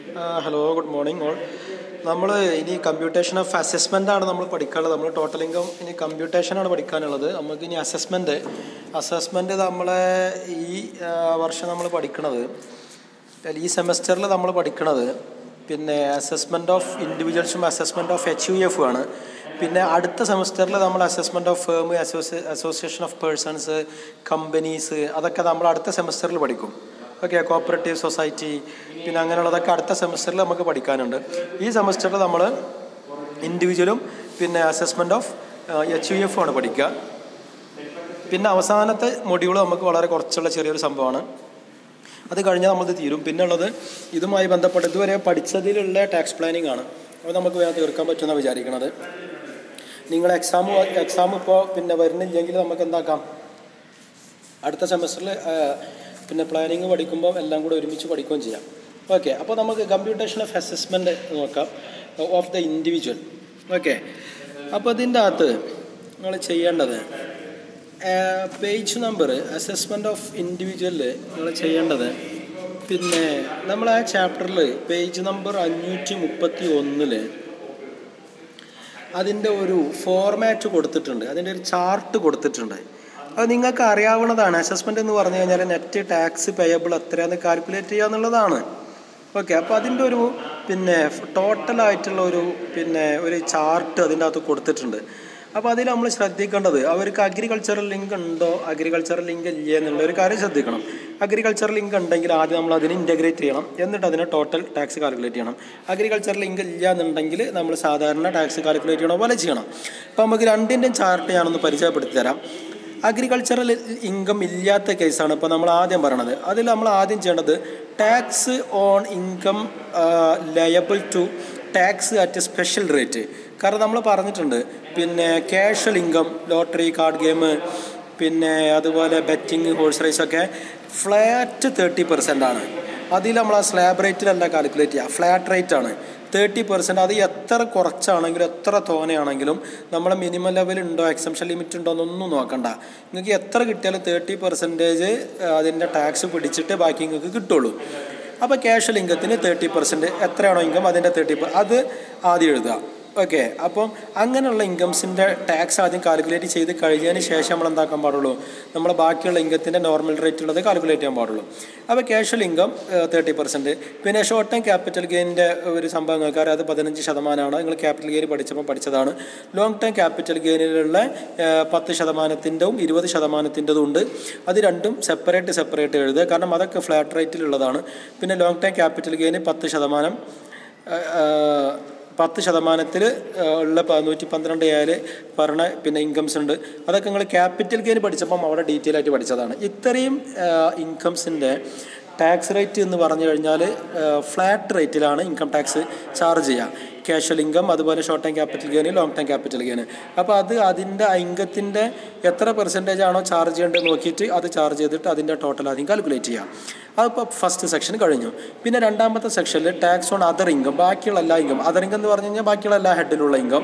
hello good morning all നമ്മൾ ഇനി computation of assessment ആണ് നമ്മൾ പഠിക്കാനുള്ളത് നമ്മൾ ടോട്ടൽ ഇൻകം ഇനി കമ്പ്യൂട്ടേഷനാണ് പഠിക്കാനുള്ളത് നമുക്ക് ഇനി അസസ്മെൻറ്റ് അസസ്മെൻറ്റ് നമ്മളെ ഈ ആ, വർഷം നമ്മൾ പഠിക്കണത് അല്ല, ഈ സെമസ്റ്ററിൽ നമ്മൾ പഠിക്കണത് പിന്നെ അസസ്മെൻറ്റ് ഓഫ് ഇൻഡിവിജ്വൽസും assessment of H U F ആണ് പിന്നെ അടുത്ത സെമസ്റ്ററിൽ നമ്മൾ അസസ്മെൻറ്റ് ഓഫ് ഫേം അസോസിയേ അസോസിയേഷൻ ഓഫ് പേഴ്സൺസ് കമ്പനീസ് അതൊക്കെ നമ്മൾ അടുത്ത സെമസ്റ്ററിൽ പഠിക്കും ഓക്കെ കോപ്പറേറ്റീവ് സൊസൈറ്റി പിന്നെ അങ്ങനെയുള്ളതൊക്കെ അടുത്ത സെമസ്റ്ററിൽ നമുക്ക് പഠിക്കാനുണ്ട് ഈ സെമസ്റ്ററിൽ നമ്മൾ ഇൻഡിവിജ്വലും പിന്നെ assessment of H U F ആണ് പഠിക്കുക പിന്നെ അവസാനത്തെ മൊഡ്യൂൾ നമുക്ക് വളരെ കുറച്ചുള്ള ചെറിയൊരു സംഭവമാണ് അത് കഴിഞ്ഞാൽ നമ്മളിത് തീരും പിന്നെ ഉള്ളത് ഇതുമായി ബന്ധപ്പെട്ട് ഇതുവരെ പഠിച്ചതിലുള്ള ടാക്സ് പ്ലാനിങ് ആണ് അത് നമുക്ക് വേഗം തീർക്കാൻ പറ്റുമെന്നാണ് വിചാരിക്കുന്നത് നിങ്ങൾ എക്സാം എക്സാം ഇപ്പോൾ പിന്നെ വരുന്നില്ലെങ്കിൽ നമുക്ക് എന്താക്കാം അടുത്ത സെമസ്റ്ററിൽ പിന്നെ പ്ലാനിങ് പഠിക്കുമ്പോൾ എല്ലാം കൂടെ ഒരുമിച്ച് പഠിക്കുകയും ചെയ്യാം ഓക്കെ അപ്പോൾ നമുക്ക് കമ്പ്യൂട്ടേഷൻ ഓഫ് അസസ്മെൻറ്റ് നോക്കാം ഓഫ് ദ ഇൻഡിവിജ്വൽ ഓക്കെ അപ്പോൾ ഇതിൻ്റെ അകത്ത് നിങ്ങൾ ചെയ്യേണ്ടത് പേജ് നമ്പർ അസസ്മെൻ്റ് ഓഫ് ഇൻഡിവിജ്വലിൽ നിങ്ങൾ ചെയ്യേണ്ടത് പിന്നെ നമ്മൾ ആ ചാപ്റ്ററിൽ പേജ് നമ്പർ അഞ്ഞൂറ്റി മുപ്പത്തി ഒന്നില് അതിൻ്റെ ഒരു ഫോർമാറ്റ് കൊടുത്തിട്ടുണ്ട് അതിൻ്റെ ഒരു ചാർട്ട് കൊടുത്തിട്ടുണ്ട് അത് നിങ്ങൾക്ക് അറിയാവുന്നതാണ് അസസ്മെൻ്റ് എന്ന് പറഞ്ഞു കഴിഞ്ഞാൽ നെറ്റ് ടാക്സ് പേയബിൾ എത്രയാന്ന് കാൽക്കുലേറ്റ് ചെയ്യുക എന്നുള്ളതാണ് ഓക്കെ അപ്പോൾ അതിൻ്റെ ഒരു പിന്നെ ടോട്ടലായിട്ടുള്ള ഒരു പിന്നെ ഒരു ചാർട്ട് അതിൻ്റെ അകത്ത് കൊടുത്തിട്ടുണ്ട് അപ്പോൾ അതിൽ നമ്മൾ ശ്രദ്ധിക്കേണ്ടത് അവർക്ക് അഗ്രികൾച്ചറൽ ലിങ്ക് ഉണ്ടോ അഗ്രികൾച്ചറൽ ലിങ്ക് ഇല്ലേ എന്നുള്ള ഒരു കാര്യം ശ്രദ്ധിക്കണം അഗ്രികൾച്ചറൽ ലിങ്ക് ഉണ്ടെങ്കിൽ ആദ്യം നമ്മൾ അതിനെ ഇൻറ്റഗ്രേറ്റ് ചെയ്യണം എന്നിട്ട് അതിന് ടോട്ടൽ ടാക്സ് കാൽക്കുലേറ്റ് ചെയ്യണം അഗ്രികൾച്ചറൽ ലിങ്ക് ഇല്ല എന്നുണ്ടെങ്കിൽ നമ്മൾ സാധാരണ ടാക്സ് കാൽക്കുലേറ്റ് ചെയ്യണ പോലെ ചെയ്യണം അപ്പോൾ നമുക്ക് രണ്ടിൻ്റെയും ചാർട്ട് ഞാനൊന്ന് പരിചയപ്പെടുത്തി തരാം അഗ്രികൾച്ചറൽ ഇൻകം ഇല്ലാത്ത കേസാണ് ഇപ്പോൾ നമ്മൾ ആദ്യം പറയണത് അതിൽ നമ്മൾ ആദ്യം ചെയ്യേണ്ടത് tax on income liable to tax at special rate കാരണം നമ്മൾ പറഞ്ഞിട്ടുണ്ട് പിന്നെ casual income lottery card game പിന്നെ അതുപോലെ ബെറ്റിംഗ് ഹോഴ്സ് റേസ് ഒക്കെ ഫ്ലാറ്റ് തേർട്ടി പെർസെൻ്റ് ആണ് അതിൽ നമ്മൾ ആ സ്ലാബ് റേറ്റിലല്ല കാൽക്കുലേറ്റ് ചെയ്യുക ഫ്ലാറ്റ് റേറ്റ് ആണ് തേർട്ടി പെർസെൻറ്റ് അത് എത്ര കുറച്ചാണെങ്കിലും എത്ര തോനെയാണെങ്കിലും നമ്മളെ മിനിമം ലെവൽ ഉണ്ടോ എക്സംഷൻ ലിമിറ്റ് ഉണ്ടോ എന്നൊന്നും നോക്കണ്ട നിങ്ങൾക്ക് എത്ര കിട്ടിയാലും തേർട്ടി പെർസെൻറ്റേജ് അതിൻ്റെ ടാക്സ് പിടിച്ചിട്ട് ബാക്കി നിങ്ങൾക്ക് കിട്ടുള്ളൂ അപ്പോൾ ക്യാഷ്വൽ ഇൻകത്തിന് തേർട്ടി പെർസെൻറ്റ് എത്രയാണോ ഇൻകം അതിൻ്റെ തേർട്ടി അത് ആദ്യം എഴുതുക ഓക്കെ അപ്പം അങ്ങനെയുള്ള ഇൻകംസിൻ്റെ ടാക്സ് ആദ്യം കാൽക്കുലേറ്റ് ചെയ്ത് കഴിഞ്ഞതിന് ശേഷം നമ്മൾ എന്താക്കാൻ പാടുള്ളൂ നമ്മൾ ബാക്കിയുള്ള ഇൻകത്തിൻ്റെ നോർമൽ റേറ്റ് ഉള്ളത് കാൽക്കുലേറ്റ് ചെയ്യാൻ പാടുള്ളൂ അപ്പോൾ ക്യാഷ്വൽ ഇൻകം തേർട്ടി പെർസെൻറ്റ് പിന്നെ ഷോർട്ട് ടൈം ക്യാപിറ്റൽ ഗെയിനിൻ്റെ ഒരു സംഭവം നോക്കാറ് അത് പതിനഞ്ച് ശതമാനമാണ് നിങ്ങൾ ക്യാപിറ്റൽ ഗെയിൻ പഠിച്ചപ്പോൾ പഠിച്ചതാണ് ലോങ് ടൈം ക്യാപിറ്റൽ ഗെയിനിലുള്ള പത്ത് ശതമാനത്തിൻ്റെയും ഇരുപത് ശതമാനത്തിൻ്റെതും ഉണ്ട് അത് രണ്ടും സെപ്പറേറ്റ് സെപ്പറേറ്റ് എഴുതുക കാരണം അതൊക്കെ ഫ്ലാറ്റ് റേറ്റിലുള്ളതാണ് പിന്നെ ലോങ് ടൈം ക്യാപിറ്റൽ ഗെയിന് പത്ത് ശതമാനം പത്ത് ശതമാനത്തിൽ ഉള്ള നൂറ്റി പന്ത്രണ്ട് ഏഴ് പറഞ്ഞ പിന്നെ ഇൻകംസ് ഉണ്ട് അതൊക്കെ നിങ്ങൾ ക്യാപിറ്റൽ ഗെയിൻ പഠിച്ചപ്പം അവിടെ ഡീറ്റെയിൽ ആയിട്ട് പഠിച്ചതാണ് ഇത്രയും ഇൻകംസിൻ്റെ ടാക്സ് റേറ്റ് എന്ന് പറഞ്ഞു കഴിഞ്ഞാൽ ഫ്ലാറ്റ് റേറ്റിലാണ് ഇൻകം ടാക്സ് ചാർജ് ചെയ്യുക ക്യാഷ്വൽ ഇൻകം അതുപോലെ short time capital gain long time capital gain അപ്പോൾ അത് അതിൻ്റെ ഇൻകത്തിൻ്റെ എത്ര പെർസെൻറ്റേജ് ആണോ ചാർജ് ചെയ്യേണ്ടത് നോക്കിയിട്ട് അത് ചാർജ് ചെയ്തിട്ട് അതിൻ്റെ ടോട്ടൽ ആദ്യം കാൽക്കുലേറ്റ് ചെയ്യാം അതിപ്പോൾ ഫസ്റ്റ് സെക്ഷൻ കഴിഞ്ഞു പിന്നെ രണ്ടാമത്തെ സെക്ഷനിൽ ടാക്സ് ഓൺ അതർ ഇൻകം ബാക്കിയുള്ള എല്ലാ ഇൻകം അതർ ഇൻകം എന്ന് പറഞ്ഞു കഴിഞ്ഞാൽ ബാക്കിയുള്ള എല്ലാ ഹെഡിലുള്ള ഇൻകം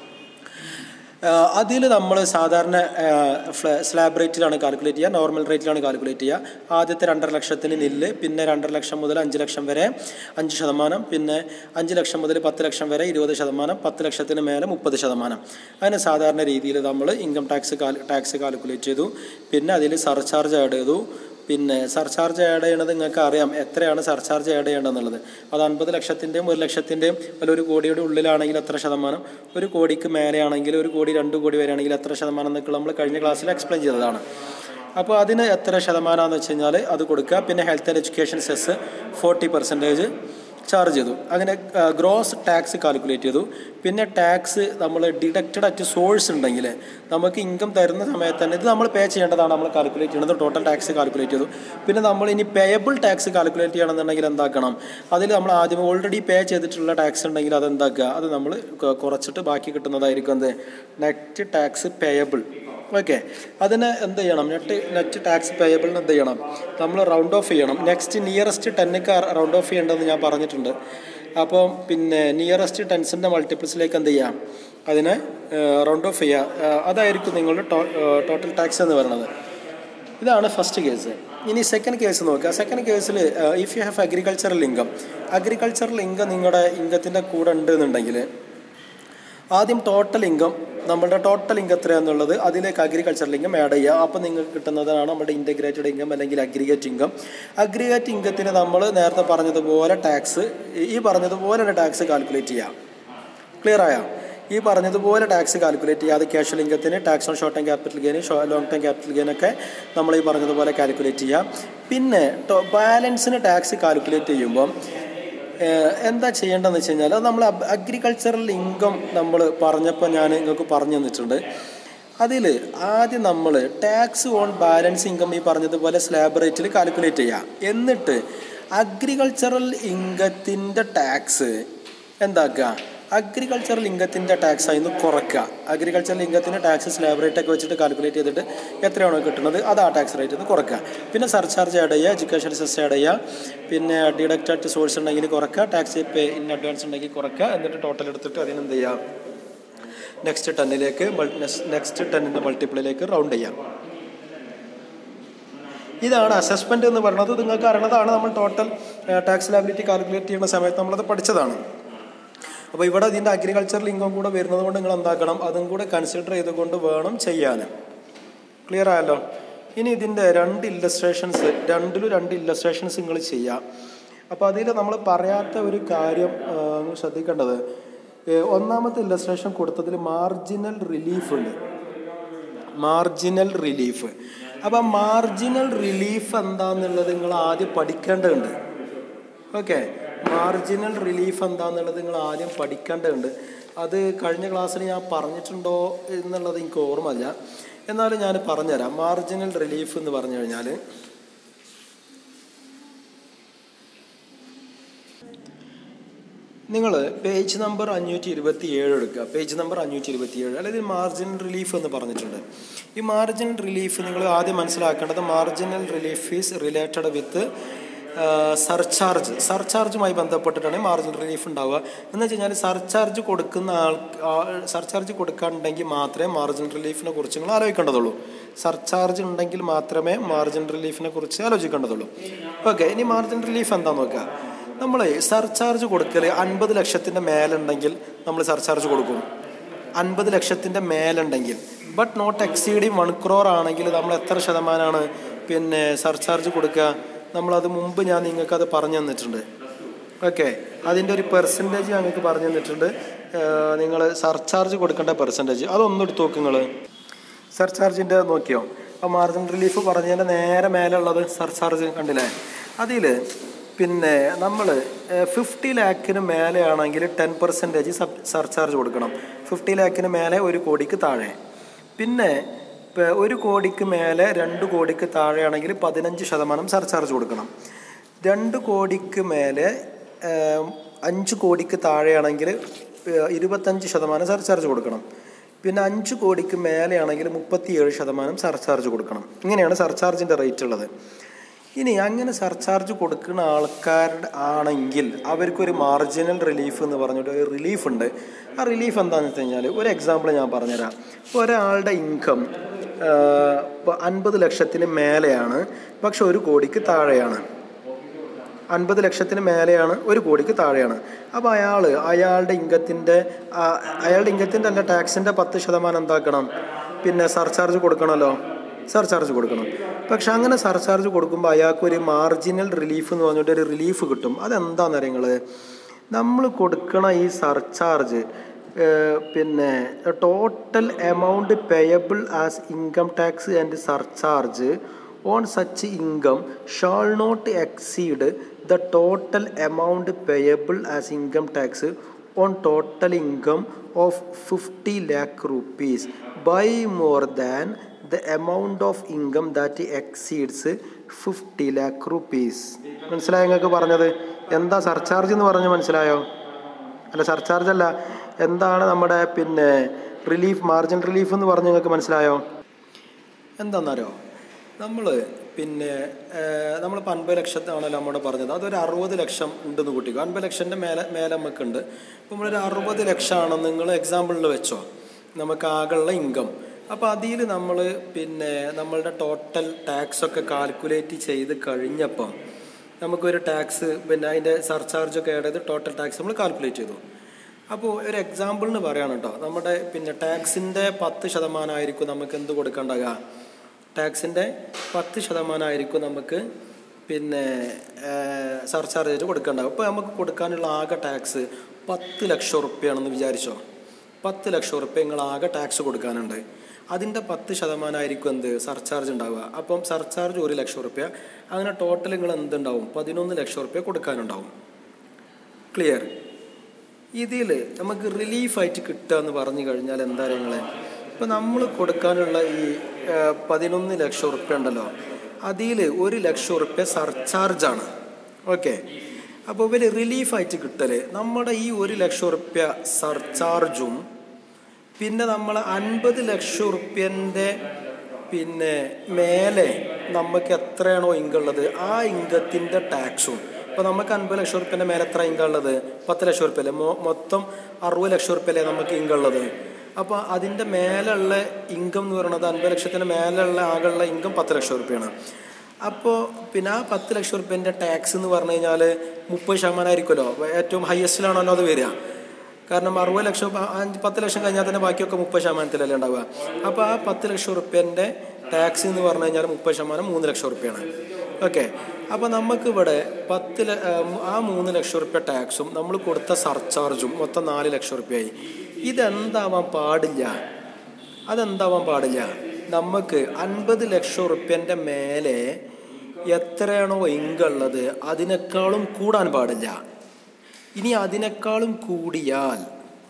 അതിൽ നമ്മൾ സാധാരണ സ്ലാബ് റേറ്റിലാണ് കാൽക്കുലേറ്റ് ചെയ്യുക നോർമൽ റേറ്റിലാണ് കാൽക്കുലേറ്റ് ചെയ്യുക ആദ്യത്തെ രണ്ടര ലക്ഷത്തിന് നില്ല് പിന്നെ രണ്ടര ലക്ഷം മുതൽ അഞ്ച് ലക്ഷം വരെ അഞ്ച് ശതമാനം പിന്നെ അഞ്ച് ലക്ഷം മുതൽ പത്ത് ലക്ഷം വരെ ഇരുപത് ശതമാനം പത്ത് ലക്ഷത്തിന് മേലെ മുപ്പത് ശതമാനം അങ്ങനെ സാധാരണ രീതിയിൽ നമ്മൾ ഇൻകം ടാക്സ് കാൽ ടാക്സ് കാൽക്കുലേറ്റ് ചെയ്തു പിന്നെ അതിൽ സർചാർജ് ആഡ് ചെയ്തു പിന്നെ സർചാർജ് ആഡ് ചെയ്യണത് നിങ്ങൾക്ക് അറിയാം എത്രയാണ് സർചാർജ് ആഡ് ചെയ്യേണ്ടതെന്നുള്ളത് അത് അൻപത് ലക്ഷത്തിൻ്റെയും ഒരു ലക്ഷത്തിൻ്റെയും അല്ല ഒരു കോടിയുടെ ഉള്ളിലാണെങ്കിൽ എത്ര ശതമാനം ഒരു കോടിക്ക് മേലെയാണെങ്കിൽ ഒരു കോടി രണ്ട് കോടി വരെയാണെങ്കിൽ എത്ര ശതമാനം എന്നൊക്കെ നമ്മൾ കഴിഞ്ഞ ക്ലാസ്സിൽ എക്സ്പ്ലെയിൻ ചെയ്തതാണ് അപ്പോൾ അതിന് എത്ര ശതമാനമാണെന്ന് വെച്ച് കഴിഞ്ഞാൽ അത് കൊടുക്കുക പിന്നെ health and education cess forty percentage charge ചെയ്തു അങ്ങനെ ഗ്രോസ് ടാക്സ് കാൽക്കുലേറ്റ് ചെയ്തു പിന്നെ ടാക്സ് നമ്മൾ ഡിഡക്റ്റഡ് അറ്റ് സോഴ്സ് ഉണ്ടെങ്കിൽ നമുക്ക് ഇൻകം തരുന്ന സമയത്ത് തന്നെ ഇത് നമ്മൾ പേ ചെയ്യേണ്ടതാണ് നമ്മൾ കാൽക്കുലേറ്റ് ചെയ്യുന്നത് ടോട്ടൽ ടാക്സ് കാൽക്കുലേറ്റ് ചെയ്തു പിന്നെ നമ്മൾ ഇനി പേയബിൾ ടാക്സ് കാൽക്കുലേറ്റ് ചെയ്യണമെന്നുണ്ടെങ്കിൽ എന്താക്കണം അതിൽ നമ്മൾ ആദ്യം ഓൾറെഡി പേ ചെയ്തിട്ടുള്ള ടാക്സ് ഉണ്ടെങ്കിൽ അത് എന്താക്കുക അത് നമ്മൾ കുറച്ചിട്ട് ബാക്കി കിട്ടുന്നതായിരിക്കും എന്ത് നെറ്റ് ടാക്സ് പേയബിൾ ഓക്കെ അതിന് എന്ത് ചെയ്യണം നെറ്റ് നെറ്റ് ടാക്സ് പേയബിളിന് എന്ത് ചെയ്യണം നമ്മൾ റൗണ്ട് ഓഫ് ചെയ്യണം നെക്സ്റ്റ് നിയറസ്റ്റ് ടെന്നൊക്കെ റൗണ്ട് ഓഫ് ചെയ്യേണ്ടതെന്ന് ഞാൻ പറഞ്ഞിട്ടുണ്ട് അപ്പോൾ പിന്നെ നിയറസ്റ്റ് ടെൻസിൻ്റെ മൾട്ടിപ്പിൾസിലേക്ക് എന്ത് ചെയ്യാം അതിനെ റൗണ്ട് ഓഫ് ചെയ്യുക അതായിരിക്കും നിങ്ങളുടെ ടോട്ടൽ ടാക്സ് എന്ന് പറയുന്നത് ഇതാണ് ഫസ്റ്റ് കേസ് ഇനി സെക്കൻഡ് കേസ് നോക്കുക സെക്കൻഡ് കേസിൽ if you have agricultural income agricultural income നിങ്ങളുടെ ഇൻകത്തിൻ്റെ കൂടെ ഉണ്ട് എന്നുണ്ടെങ്കിൽ ആദ്യം ടോട്ടൽ ഇൻകം നമ്മുടെ ടോട്ടൽ ഇൻകം എത്രയാണെന്നുള്ളത് അതിലേക്ക് അഗ്രികൾച്ചറൽ ഇൻകം ആഡ് ചെയ്യുക അപ്പോൾ നിങ്ങൾക്ക് കിട്ടുന്നതാണ് നമ്മുടെ ഇൻറ്റഗ്രേറ്റഡ് ഇൻകം അല്ലെങ്കിൽ അഗ്രിഗേറ്റ് ഇൻകം അഗ്രിഗേറ്റ് ഇൻകത്തിന് നമ്മൾ നേരത്തെ പറഞ്ഞതുപോലെ ടാക്സ് ഈ പറഞ്ഞതുപോലെ ടാക്സ് കാൽക്കുലേറ്റ് ചെയ്യാം ക്ലിയർ ആയോ ഈ പറഞ്ഞതുപോലെ ടാക്സ് കാൽക്കുലേറ്റ് ചെയ്യുക അത് ക്യാഷ്വൽ ഇൻകത്തിന് tax on short time capital gain long time capital gain ഒക്കെ നമ്മൾ ഈ പറഞ്ഞതുപോലെ കാൽക്കുലേറ്റ് ചെയ്യാം പിന്നെ ബാലൻസിന് ടാക്സ് കാൽക്കുലേറ്റ് ചെയ്യുമ്പം ഏഹ്, എന്താ ചെയ്യേണ്ടതെന്ന് വെച്ച് കഴിഞ്ഞാൽ അത് നമ്മൾ അഗ്രികൾച്ചറൽ ഇൻകം നമ്മൾ പറഞ്ഞപ്പോൾ ഞാൻ നിങ്ങൾക്ക് പറഞ്ഞു തന്നിട്ടുണ്ട് അതിൽ ആദ്യം നമ്മൾ ടാക്സ് ഓൺ ബാലൻസ് ഇൻകം ഈ പറഞ്ഞതുപോലെ സ്ലാബ് റേറ്റിൽ കാൽക്കുലേറ്റ് ചെയ്യുക എന്നിട്ട് അഗ്രികൾച്ചറൽ ഇൻകത്തിൻ്റെ ടാക്സ് എന്താക്കുക അഗ്രികൾച്ചറൽ ഇൻകത്തിൻ്റെ ടാക്സ് ആയിരുന്നു കുറയ്ക്കുക അഗ്രികൾച്ചറൽ ഇൻകത്തിൻ്റെ ടാക്സ് സ്ലാബ് റേറ്റ് ഒക്കെ വെച്ചിട്ട് കാൽക്കുലേറ്റ് ചെയ്തിട്ട് എത്രയാണോ കിട്ടുന്നത് അത് ആ ടാക്സ് റേറ്റ് നിന്ന് കുറയ്ക്കുക പിന്നെ സർചാർജ് ആഡ് ചെയ്യുക എഡ്യൂക്കേഷൻ സെസ് ആഡ് ചെയ്യുക പിന്നെ ഡിഡക്റ്റഡ് സോഴ്സ് ഉണ്ടെങ്കിൽ കുറയ്ക്കുക ടാക്സ് പേ ഇൻ അഡ്വാൻസ് ഉണ്ടെങ്കിൽ കുറയ്ക്കുക എന്നിട്ട് ടോട്ടൽ എടുത്തിട്ട് അതിനെന്ത് ചെയ്യുക നെക്സ്റ്റ് ടെന്നിലേക്ക് നെക്സ്റ്റ് ടെന്നിൻ്റെ മൾട്ടിപ്പിളിലേക്ക് റൗണ്ട് ചെയ്യാം ഇതാണ് അസസ്മെൻ്റ് എന്ന് പറയുന്നത് നിങ്ങൾക്ക് അറിയണതാണ് നമ്മൾ ടോട്ടൽ ടാക്സ് ലാബിലിറ്റി കാൽക്കുലേറ്റ് ചെയ്യുന്ന സമയത്ത് നമ്മളത് പഠിച്ചതാണ് അപ്പോൾ ഇവിടെ ഇതിൻ്റെ അഗ്രികൾച്ചറൽ ഇൻകം കൂടെ വരുന്നത് കൊണ്ട് നിങ്ങൾ എന്താക്കണം അതും കൂടെ കൺസിഡർ ചെയ്തുകൊണ്ട് വേണം ചെയ്യാൻ ക്ലിയർ ആയല്ലോ ഇനി ഇതിൻ്റെ രണ്ട് ഇല്ലസ്ട്രേഷൻസ് രണ്ടിലും രണ്ട് ഇല്ലസ്ട്രേഷൻസ് നിങ്ങൾ ചെയ്യാം അപ്പോൾ അതിൽ നമ്മൾ പറയാത്ത ഒരു കാര്യം ആ, നിങ്ങൾ ശ്രദ്ധിക്കേണ്ടത് ഏ, ഒന്നാമത്തെ ഇല്ലസ്ട്രേഷൻ കൊടുത്തതിൽ മാർജിനൽ റിലീഫ് ഉണ്ട് മാർജിനൽ റിലീഫ് അപ്പം മാർജിനൽ റിലീഫ് എന്താന്നുള്ളത് നിങ്ങൾ ആദ്യം പഠിക്കേണ്ടതുണ്ട് ഓക്കെ മാർജിനൽ റിലീഫ് എന്താന്നുള്ളത് നിങ്ങൾ ആദ്യം പഠിക്കേണ്ടതുണ്ട് അത് കഴിഞ്ഞ ക്ലാസ്സിൽ ഞാൻ പറഞ്ഞിട്ടുണ്ടോ എന്നുള്ളത് എനിക്ക് ഓർമ്മയില്ല എന്നാലും ഞാൻ പറഞ്ഞുതരാം മാർജിനൽ റിലീഫ് എന്ന് പറഞ്ഞു കഴിഞ്ഞാൽ നിങ്ങൾ പേജ് നമ്പർ അഞ്ഞൂറ്റി ഇരുപത്തി ഏഴ് എടുക്കുക പേജ് നമ്പർ അഞ്ഞൂറ്റി ഇരുപത്തി ഏഴ് അല്ലെങ്കിൽ മാർജിനൽ റിലീഫ് എന്ന് പറഞ്ഞിട്ടുണ്ട് ഈ മാർജിനൽ റിലീഫ് നിങ്ങൾ ആദ്യം മനസ്സിലാക്കേണ്ടത് marginal relief is related with surcharge സർചാർജുമായി ബന്ധപ്പെട്ടിട്ടാണ് മാർജിനൽ റിലീഫ് ഉണ്ടാവുക എന്ന് വെച്ച് കഴിഞ്ഞാൽ സർചാർജ് കൊടുക്കുന്ന ആൾ സർചാർജ് കൊടുക്കാനുണ്ടെങ്കിൽ മാത്രമേ മാർജിനൽ റിലീഫിനെ കുറിച്ച് നിങ്ങൾ ആലോചിക്കേണ്ടതുള്ളൂ സർചാർജ് ഉണ്ടെങ്കിൽ മാത്രമേ മാർജിനൽ റിലീഫിനെ കുറിച്ച് ആലോചിക്കേണ്ടതുള്ളൂ ഓക്കെ ഇനി മാർജിനൽ റിലീഫ് എന്താണെന്ന് നോക്കുക നമ്മൾ സർചാർജ് കൊടുക്കൽ അൻപത് ലക്ഷത്തിൻ്റെ മേലുണ്ടെങ്കിൽ നമ്മൾ സർചാർജ് കൊടുക്കും അൻപത് ലക്ഷത്തിൻ്റെ മേലുണ്ടെങ്കിൽ but not exceeding one crore ആണെങ്കിൽ നമ്മൾ എത്ര ശതമാനമാണ് പിന്നെ സർചാർജ് കൊടുക്കുക നമ്മളത് മുമ്പ് ഞാൻ നിങ്ങൾക്കത് പറഞ്ഞു തന്നിട്ടുണ്ട് ഓക്കെ അതിൻ്റെ ഒരു പെർസെൻറ്റേജ് ഞങ്ങൾക്ക് പറഞ്ഞു തന്നിട്ടുണ്ട് നിങ്ങൾ സർചാർജ് കൊടുക്കേണ്ട പെർസെൻറ്റേജ് അതൊന്നും എടുത്ത് നോക്ക് നിങ്ങൾ സർചാർജിൻ്റെ നോക്കിയോ അപ്പോൾ മാർജിൻ റിലീഫ് പറഞ്ഞതിൻ്റെ നേരെ മേലുള്ളത് സർചാർജ് കണ്ടില്ലേ അതിൽ പിന്നെ നമ്മൾ ഫിഫ്റ്റി ലാക്കിന് മേലെയാണെങ്കിൽ ടെൻ പെർസെൻറ്റേജ് സബ് സർചാർജ് കൊടുക്കണം ഫിഫ്റ്റി ലാക്കിന് മേലെ ഒരു കോടിക്ക് താഴെ പിന്നെ ഇപ്പം ഒരു കോടിക്ക് മേലെ രണ്ട് കോടിക്ക് താഴെയാണെങ്കിൽ പതിനഞ്ച് ശതമാനം സർചാർജ് കൊടുക്കണം രണ്ട് കോടിക്ക് മേലെ ഏം, അഞ്ച് കോടിക്ക് താഴെയാണെങ്കിൽ ഏഹ്, ഇരുപത്തഞ്ച് ശതമാനം സർചാർജ് കൊടുക്കണം പിന്നെ അഞ്ച് കോടിക്ക് മേലെയാണെങ്കിൽ മുപ്പത്തിയേഴ് ശതമാനം സർചാർജ് കൊടുക്കണം ഇങ്ങനെയാണ് സർചാർജിൻ്റെ റേറ്റ് ഉള്ളത് ഇനി അങ്ങനെ സർചാർജ് കൊടുക്കുന്ന ആൾക്കാരുടെ ആണെങ്കിൽ അവർക്കൊരു മാർജിനൽ റിലീഫ് എന്ന് പറഞ്ഞിട്ട് ഒരു റിലീഫ് ഉണ്ട് ആ റിലീഫ് എന്താണെന്ന് വെച്ച് കഴിഞ്ഞാൽ ഒരു എക്സാമ്പിൾ ഞാൻ പറഞ്ഞുതരാം ഇപ്പോൾ ഒരാളുടെ ഇൻകം ഇപ്പോൾ അൻപത് ലക്ഷത്തിന് മേലെയാണ് പക്ഷെ ഒരു കോടിക്ക് താഴെയാണ് അൻപത് ലക്ഷത്തിന് മേലെയാണ് ഒരു കോടിക്ക് താഴെയാണ് അപ്പോൾ അയാൾ അയാളുടെ ഇൻകത്തിൻ്റെ അയാളുടെ ഇൻകത്തിൻ്റെ അല്ല ടാക്സിൻ്റെ പത്ത് ശതമാനം എന്താക്കണം പിന്നെ സർചാർജ് കൊടുക്കണമല്ലോ സർചാർജ് കൊടുക്കണം പക്ഷെ അങ്ങനെ സർചാർജ് കൊടുക്കുമ്പോൾ അയാൾക്ക് ഒരു മാർജിനൽ റിലീഫ് എന്ന് പറഞ്ഞിട്ട് ഒരു റിലീഫ് കിട്ടും അതെന്താണെന്ന് നിങ്ങൾ നമ്മൾ കൊടുക്കണ ഈ സർചാർജ് പിന്നെ total amount payable as income tax and surcharge on such income shall not exceed the total amount payable as income tax on total income of fifty lakh rupees by more than the amount of income that exceeds fifty lakh rupees മനസ്സിലായോ നിങ്ങൾക്ക് പറഞ്ഞത് എന്താ surcharge എന്ന് പറഞ്ഞ് മനസ്സിലായോ അല്ല surcharge അല്ല എന്താണ് നമ്മുടെ പിന്നെ റിലീഫ് മാർജിൻ റിലീഫ് എന്ന് പറഞ്ഞ് നിങ്ങൾക്ക് മനസ്സിലായോ എന്താണെന്നറിയോ നമ്മൾ പിന്നെ നമ്മളിപ്പോൾ അൻപത് ലക്ഷത്താണല്ലോ നമ്മുടെ പറഞ്ഞത് അതൊരു അറുപത് ലക്ഷം ഉണ്ടെന്ന് കൂട്ടിക്കോ അൻപത് ലക്ഷത്തിൻ്റെ മേലെ മേലെ നമുക്കുണ്ട് അപ്പോൾ നമ്മളൊരു അറുപത് ലക്ഷമാണെന്ന് നിങ്ങൾ എക്സാമ്പിളിൽ വെച്ചോ നമുക്ക് ആകെയുള്ള ഇൻകം അപ്പോൾ അതിൽ നമ്മൾ പിന്നെ നമ്മളുടെ ടോട്ടൽ ടാക്സ് ഒക്കെ കാൽക്കുലേറ്റ് ചെയ്ത് കഴിഞ്ഞപ്പം നമുക്കൊരു ടാക്സ് പിന്നെ അതിൻ്റെ സർചാർജ് ഒക്കെ ആഡ് ചെയ്ത് ടോട്ടൽ ടാക്സ് നമ്മൾ കാൽക്കുലേറ്റ് ചെയ്തു അപ്പോൾ ഒരു എക്സാമ്പിളിന് പറയാണ് കേട്ടോ നമ്മുടെ പിന്നെ ടാക്സിൻ്റെ പത്ത് ശതമാനമായിരിക്കും നമുക്ക് എന്ത് കൊടുക്കേണ്ടാകുക ടാക്സിൻ്റെ പത്ത് ശതമാനമായിരിക്കും നമുക്ക് പിന്നെ സർചാർജ് ആയിട്ട് കൊടുക്കേണ്ടാകും അപ്പോൾ നമുക്ക് കൊടുക്കാനുള്ള ആകെ ടാക്സ് പത്ത് ലക്ഷം റുപ്യാണെന്ന് വിചാരിച്ചോ പത്ത് ലക്ഷം റുപ്യ നിങ്ങൾ ആകെ ടാക്സ് കൊടുക്കാനുണ്ട് അതിൻ്റെ പത്ത് ശതമാനമായിരിക്കും എന്ത് സർചാർജ് ഉണ്ടാവുക അപ്പം സർചാർജ് ഒരു ലക്ഷം റുപ്യ അങ്ങനെ ടോട്ടൽ നിങ്ങൾ എന്തുണ്ടാവും പതിനൊന്ന് ലക്ഷം റുപ്യ കൊടുക്കാനുണ്ടാവും ക്ലിയർ ഇതിൽ നമുക്ക് റിലീഫായിട്ട് കിട്ടുക എന്ന് പറഞ്ഞു കഴിഞ്ഞാൽ എന്താ നിങ്ങൾ ഇപ്പം നമ്മൾ കൊടുക്കാനുള്ള ഈ ആ, പതിനൊന്ന് ലക്ഷം റുപ്യ ഉണ്ടല്ലോ അതിൽ ഒരു ലക്ഷം റുപ്യ സർചാർജാണ് ഓക്കെ അപ്പോൾ ഇവർ റിലീഫായിട്ട് കിട്ടല് നമ്മുടെ ഈ ഒരു ലക്ഷം റുപ്യ സർചാർജും പിന്നെ നമ്മൾ അൻപത് ലക്ഷം ഉറുപ്യൻ്റെ പിന്നെ മേലെ നമുക്ക് എത്രയാണോ ഇങ്കുള്ളത് ആ ഇങ്കത്തിൻ്റെ ടാക്സും ഇപ്പോൾ നമുക്ക് അൻപത് ലക്ഷം ഉറുപ്യൻ്റെ മേലെ എത്ര ഇങ്ക ഉള്ളത് പത്ത് ലക്ഷം ഉറുപ്യ അല്ലേ മൊ- മൊത്തം അറുപത് ലക്ഷം ഉറുപ്യ അല്ലേ നമുക്ക് ഇങ്കുള്ളത് അപ്പോൾ അതിൻ്റെ മേലുള്ള ഇൻകം എന്ന് പറയുന്നത് അൻപത് ലക്ഷത്തിന് മേലുള്ള ആകെയുള്ള ഇൻകം പത്ത് ലക്ഷം ഉറുപ്പ്യാണ് അപ്പോൾ പിന്നെ ആ പത്ത് ലക്ഷം ഉറുപ്യൻ്റെ ടാക്സ് എന്ന് പറഞ്ഞു കഴിഞ്ഞാൽ മുപ്പത് ശതമാനമായിരിക്കുമല്ലോ ഏറ്റവും ഹയസ്റ്റിലാണല്ലോ അത് വരിക കാരണം അറുപത് ലക്ഷം പ- അഞ്ച് പത്ത് ലക്ഷം കഴിഞ്ഞാൽ തന്നെ ബാക്കിയൊക്കെ മുപ്പത് ശതമാനത്തിലല്ലേ ഉണ്ടാവുക അപ്പോൾ ആ പത്ത് ലക്ഷം റുപ്യൻ്റെ ടാക്സ് എന്ന് പറഞ്ഞു കഴിഞ്ഞാൽ മുപ്പത് ശതമാനം മൂന്ന് ലക്ഷം റുപ്യാണ് ഓക്കെ അപ്പോൾ നമുക്കിവിടെ പത്ത് ല- ആ, ആ മൂന്ന് ലക്ഷം റുപ്യ ടാക്സും നമ്മൾ കൊടുത്ത സർചാർജും മൊത്തം നാല് ലക്ഷം റുപ്യയായി ഇതെന്താവാൻ പാടില്ല അതെന്താവാൻ പാടില്ല നമുക്ക് അൻപത് ലക്ഷം റുപ്യൻ്റെ മേലെ എത്രയാണോ ഇങ്കുള്ളത് അതിനേക്കാളും കൂടാൻ പാടില്ല ഇനി അതിനേക്കാളും കൂടിയാൽ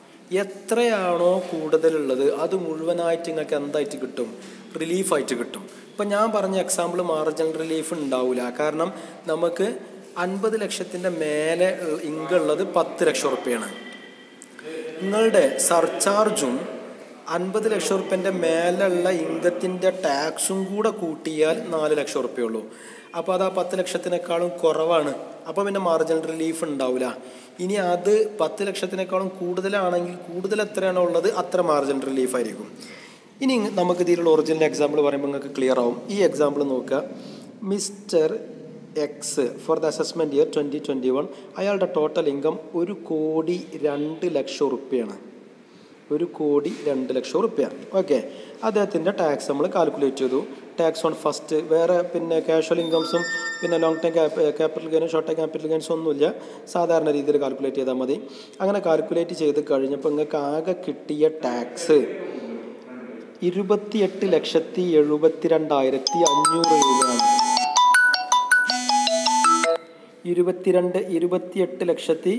എത്രയാണോ കൂടുതലുള്ളത് അത് മുഴുവനായിട്ട് നിങ്ങൾക്ക് എന്തായിട്ട് കിട്ടും റിലീഫായിട്ട് കിട്ടും ഇപ്പം ഞാൻ പറഞ്ഞ എക്സാമ്പിൾ മാർജിനൽ റിലീഫ് ഉണ്ടാവില്ല കാരണം നമുക്ക് അൻപത് ലക്ഷത്തിൻ്റെ മേലെ ഇങ്കുള്ളത് പത്ത് ലക്ഷം റുപ്യയാണ് നിങ്ങളുടെ സർചാർജും അൻപത് ലക്ഷം റുപ്യൻ്റെ മേലുള്ള ഇൻകത്തിൻ്റെ ടാക്സും കൂടെ കൂട്ടിയാൽ നാല് ലക്ഷം റുപ്യുള്ളൂ അപ്പോൾ അത് ആ പത്ത് ലക്ഷത്തിനേക്കാളും കുറവാണ് അപ്പോൾ പിന്നെ മാർജിനൽ റിലീഫ് ഉണ്ടാവില്ല ഇനി അത് പത്ത് ലക്ഷത്തിനേക്കാളും കൂടുതലാണെങ്കിൽ കൂടുതൽ എത്രയാണോ ഉള്ളത് അത്ര മാർജിനൽ റിലീഫ് ആയിരിക്കും ഇനി നമുക്ക് ഇതിലുള്ള ഒറിജിനൽ എക്സാമ്പിൾ പറയുമ്പോൾ നിങ്ങൾക്ക് ക്ലിയർ ആവും ഈ എക്സാമ്പിൾ നോക്കുക mister X for the assessment year twenty twenty one അയാളുടെ ടോട്ടൽ ഇൻകം ഒരു കോടി രണ്ട് ലക്ഷം ഉറുപ്പ്യാണ് ഒരു കോടി രണ്ട് ലക്ഷം ഉറുപ്പ്യ ഓക്കെ അദ്ദേഹത്തിൻ്റെ ടാക്സ് നമ്മൾ കാൽക്കുലേറ്റ് ചെയ്തു ടാക്സ് ഓൺ ഫസ്റ്റ് വേറെ പിന്നെ കാഷ്വൽ ഇൻകംസും പിന്നെ ലോങ് ടൈം ക്യാപിറ്റൽ ഗെയിനും ഷോർട്ട് ടൈം ക്യാപിറ്റൽ ഗെയിൻസും ഒന്നുമില്ല സാധാരണ രീതിയിൽ കാൽക്കുലേറ്റ് ചെയ്താൽ മതി അങ്ങനെ കാൽക്കുലേറ്റ് ചെയ്ത് കഴിഞ്ഞപ്പോൾ നിങ്ങൾക്ക് ആകെ കിട്ടിയ ടാക്സ് ഇരുപത്തിയെട്ട് ലക്ഷത്തി എഴുപത്തി രണ്ടായിരത്തി അഞ്ഞൂറ് രൂപയാണ് ഇരുപത്തിരണ്ട് ഇരുപത്തിയെട്ട് ലക്ഷത്തി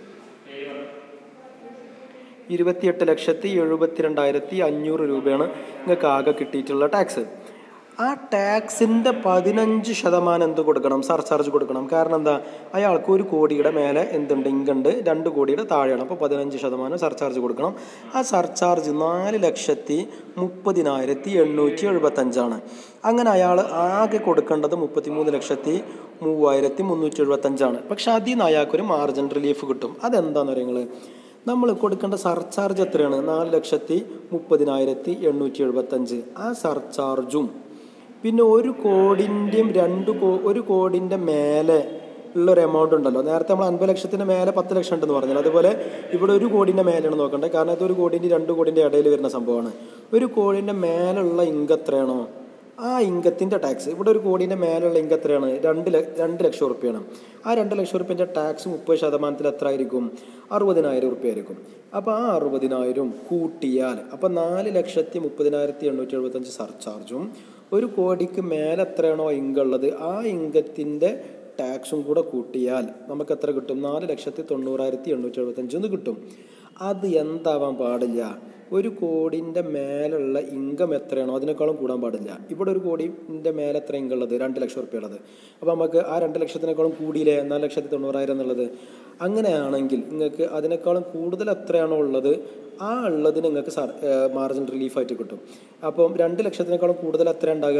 ഇരുപത്തിയെട്ട് ലക്ഷത്തി എഴുപത്തിരണ്ടായിരത്തി അഞ്ഞൂറ് രൂപയാണ് നിങ്ങൾക്ക് ആകെ കിട്ടിയിട്ടുള്ള ടാക്സ് ആ ടാക്സിൻ്റെ പതിനഞ്ച് ശതമാനം എന്ത് കൊടുക്കണം സർചാർജ് കൊടുക്കണം കാരണം എന്താ അയാൾക്ക് ഒരു കോടിയുടെ മേലെ എന്തുണ്ട് ഇൻകണ്ട് രണ്ട് കോടിയുടെ താഴെയാണ് അപ്പോൾ പതിനഞ്ച് ശതമാനം സർചാർജ് കൊടുക്കണം ആ സർചാർജ് നാല് ലക്ഷത്തി മുപ്പതിനായിരത്തി എണ്ണൂറ്റി എഴുപത്തഞ്ചാണ് അങ്ങനെ അയാൾ ആകെ കൊടുക്കേണ്ടത് മുപ്പത്തിമൂന്ന് ലക്ഷത്തി മൂവായിരത്തി മുന്നൂറ്റി എഴുപത്തഞ്ചാണ് പക്ഷെ അതിൽ നിന്ന് അയാൾക്കൊരു മാർജിൻ റിലീഫ് കിട്ടും അതെന്താണെന്ന് പറയുന്നത് നമ്മൾ കൊടുക്കേണ്ട സർചാർജ് എത്രയാണ് നാല് ലക്ഷത്തി മുപ്പതിനായിരത്തി എണ്ണൂറ്റി എഴുപത്തഞ്ച് ആ സർചാർജും പിന്നെ ഒരു കോടിൻ്റെയും രണ്ട് കോ ഒരു കോടിൻ്റെ മേലെ ഉള്ള ഒരു എമൗണ്ട് ഉണ്ടല്ലോ നേരത്തെ നമ്മൾ അൻപത് ലക്ഷത്തിന് മേലെ പത്ത് ലക്ഷം ഉണ്ടെന്ന് പറഞ്ഞാൽ അതുപോലെ ഇവിടെ ഒരു കോടിൻ്റെ മേലെയാണ് നോക്കേണ്ടത് കാരണം ഇത് ഒരു കോടിൻ്റെ രണ്ട് കോടിൻ്റെ ഇടയിൽ വരുന്ന സംഭവമാണ് ഒരു കോടിൻ്റെ മേലുള്ള ഇൻകം എത്രയാണോ ആ ഇൻകത്തിൻ്റെ ടാക്സ് ഇവിടെ ഒരു കോടിൻ്റെ മേലുള്ള ഇൻകം എത്രയാണ് രണ്ട് ല രണ്ട് ലക്ഷം ഉറുപ്പ്യാണ് ആ രണ്ട് ലക്ഷം ഉറുപ്പ്യൻ്റെ ടാക്സ് മുപ്പത് ശതമാനത്തിൽ എത്ര ആയിരിക്കും അറുപതിനായിരം ഉറുപ്പ്യ ആയിരിക്കും അപ്പോൾ ആ അറുപതിനായിരം കൂട്ടിയാൽ അപ്പോൾ നാല് ലക്ഷത്തി മുപ്പതിനായിരത്തി എണ്ണൂറ്റി എഴുപത്തഞ്ച് സർചാർജും ഒരു കോടിക്ക് മേലെ എത്രയാണോ ഇൻകം ഉള്ളത് ആ ഇൻകത്തിൻ്റെ ടാക്സും കൂടെ കൂട്ടിയാൽ നമുക്ക് എത്ര കിട്ടും നാല് ലക്ഷത്തി തൊണ്ണൂറായിരത്തി എണ്ണൂറ്റി എഴുപത്തഞ്ചെന്ന് കിട്ടും അത് എന്താവാൻ പാടില്ല ഒരു കോടിൻ്റെ മേലുള്ള ഇൻകം എത്രയാണോ അതിനേക്കാളും കൂടാൻ പാടില്ല ഇവിടെ ഒരു കോടിൻ്റെ മേലെ എത്ര ഇൻകം ഉള്ളത് രണ്ട് ലക്ഷം റുപ്യ ഉള്ളത് അപ്പോൾ നമുക്ക് ആ രണ്ട് ലക്ഷത്തിനേക്കാളും കൂടിയില്ലേ നാല് ലക്ഷത്തി തൊണ്ണൂറായിരം എന്നുള്ളത് അങ്ങനെയാണെങ്കിൽ നിങ്ങൾക്ക് അതിനേക്കാളും കൂടുതൽ എത്രയാണോ ഉള്ളത് ആ ഉള്ളതിന് നിങ്ങൾക്ക് സർ മാർജിൻ റിലീഫായിട്ട് കിട്ടും അപ്പം രണ്ട് ലക്ഷത്തിനേക്കാളും കൂടുതൽ എത്ര ഉണ്ടാകുക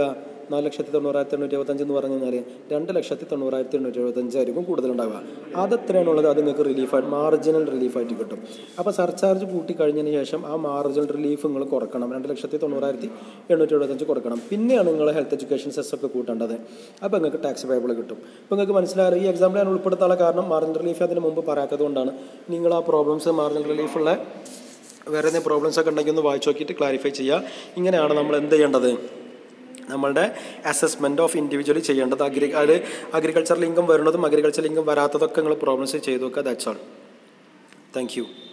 നാല് ലക്ഷത്തി തൊണ്ണൂറായിരത്തി എണ്ണൂറ്റി എഴുപത്തഞ്ച് എന്ന് പറഞ്ഞു കഴിഞ്ഞാൽ രണ്ട് ലക്ഷത്തി തൊണ്ണൂറായിരത്തി എണ്ണൂറ്റി എഴുപത്തഞ്ചായിരിക്കും കൂടുതലുണ്ടാവുക അതെത്രയാണുള്ളത് അത് നിങ്ങൾക്ക് റിലീഫായിട്ട് മാർജിനൽ റിലീഫായിട്ട് കിട്ടും അപ്പോൾ സർചാർജ് കൂട്ടി കഴിഞ്ഞതിന് ശേഷം ആ മാർജിനൽ റിലീഫ് നിങ്ങൾ കുറക്കണം രണ്ട് ലക്ഷത്തി തൊണ്ണൂറായിരത്തി എണ്ണൂറ്റി എഴുപത്തഞ്ച് കൊടുക്കണം പിന്നെയാണ് നിങ്ങൾ ഹെൽത്ത് എഡ്യൂക്കേഷൻ സെസ് ഒക്കെ കൂട്ടേണ്ടത് അപ്പോൾ നിങ്ങൾക്ക് ടാക്സ് പേബിൾ കിട്ടും അപ്പോൾ നിങ്ങൾക്ക് മനസ്സിലായത് ഈ എക്സാമ്പിൾ ഞാൻ ഉൾപ്പെടുത്താനുള്ള കാരണം മാർജിനൽ റിലീഫ് അതിന് മുമ്പ് പറയാത്തത് കൊണ്ടാണ് നിങ്ങൾ ആ പ്രോബ്ലംസ് മാർജിനൽ റിലീഫുള്ള വേറെ എന്തെങ്കിലും പ്രോബ്ലംസ് ഒക്കെ ഉണ്ടെങ്കിൽ ഒന്ന് വായിച്ച് നോക്കിയിട്ട് ക്ലാരിഫൈ ചെയ്യുക ഇങ്ങനെയാണ് നമ്മൾ എന്ത് ചെയ്യേണ്ടത് നമ്മളുടെ അസസ്മെൻറ്റ് ഓഫ് ഇൻഡിവിജ്വലി ചെയ്യേണ്ടത് അഗ്രി അത് അഗ്രികൾച്ചറൽ ഇൻകം വരുന്നതും അഗ്രികൾച്ചറൽ ഇൻകം വരാത്തതൊക്കെ നിങ്ങൾ പ്രോബ്ലംസ് ചെയ്ത് നോക്കുക ദാറ്റ്സ് ഓൾ താങ്ക് യു